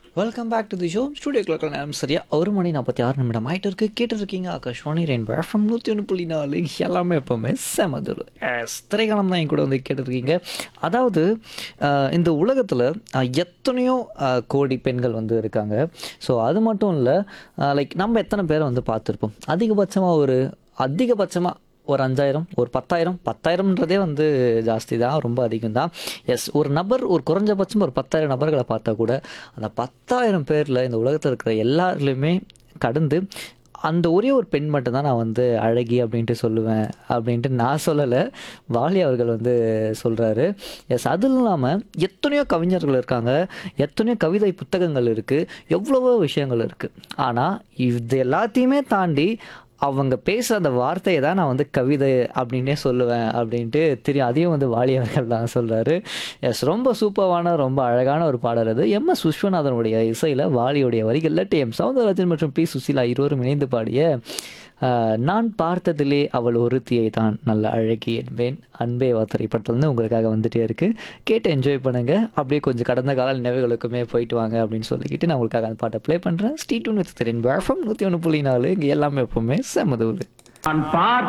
welcome back to the show studio clock நேரம் சரியா ஒரு மணி நாற்பத்தி ஆறு நிமிடம் ஆகிட்டு இருக்கு கேட்டு இருக்கீங்க ஆகாஷ்வாணி ரெயின் எஃப்எம் நூற்றி ஒன்று புள்ளி நாலு எல்லாமே எப்போவுமே செமதுரு எஸ் திரைக்காலம் தான் என் கூட வந்து கேட்டுருக்கீங்க அதாவது அஹ், இந்த உலகத்தில் எத்தனையோ அஹ், கோடி பெண்கள் வந்து இருக்காங்க ஸோ அது மட்டும் இல்லை லைக் நம்ம எத்தனை பேரை வந்து பார்த்துருப்போம் அதிகபட்சமாக ஒரு அதிகபட்சமாக ஒரு அஞ்சாயிரம் ஒரு பத்தாயிரம் பத்தாயிரம்ன்றதே வந்து ஜாஸ்தி தான் ரொம்ப அதிகம் தான் எஸ் ஒரு நபர் ஒரு குறைஞ்சபட்சம் ஒரு பத்தாயிரம் நபர்களை பார்த்தா கூட அந்த பத்தாயிரம் பேரில் இந்த உலகத்தில் இருக்கிற எல்லாருலையுமே கடந்து அந்த ஒரே ஒரு பெண் மட்டும் தான் நான் வந்து அழகி அப்படின்ட்டு சொல்லுவேன் அப்படின்ட்டு நான் சொல்லலை வாலி அவர்கள் வந்து சொல்கிறாரு எஸ் அதுவும் இல்லாமல் எத்தனையோ கவிஞர்கள் இருக்காங்க எத்தனையோ கவிதை புத்தகங்கள் இருக்குது எவ்வளவோ விஷயங்கள் இருக்குது ஆனால் இது எல்லாத்தையுமே தாண்டி அவங்க பேசுகிற அந்த வார்த்தையை தான் நான் வந்து கவிதை அப்படின்னே சொல்லுவேன் அப்படின்ட்டு தெரியும் அதையும் வந்து வாலி அவர்கள் தான் சொல்கிறாரு எஸ் ரொம்ப சூப்பரான ரொம்ப அழகான ஒரு பாடல் அது எம் எஸ் விஸ்வநாதனுடைய இசையில் வாலியுடைய வரிகளில் டி எம் சவுந்தரராஜன் மற்றும் பி சுசீலா இருவரும் இணைந்து பாடிய ஆஹ், நான் பார்த்ததிலே அவள் ஒருத்தியை தான் நல்ல அழகி என்பேன் அன்பே வா திரைப்படத்துலேருந்து உங்களுக்காக வந்துட்டே இருக்குது கேட்டு என்ஜாய் பண்ணுங்கள் அப்படியே கொஞ்சம் கடந்த கால நினைவுகளுக்குமே போயிட்டு வாங்க அப்படின்னு சொல்லிக்கிட்டு நான் உங்களுக்காக அந்த பாட்டை ப்ளே பண்ணுறேன் ஸ்டீ டூ வித் திறன் வேஃபம் நூற்றி ஒன்று புள்ளி நாலு இங்கே எல்லாமே எப்பவுமே செம்மதூள் நான் பார்த்த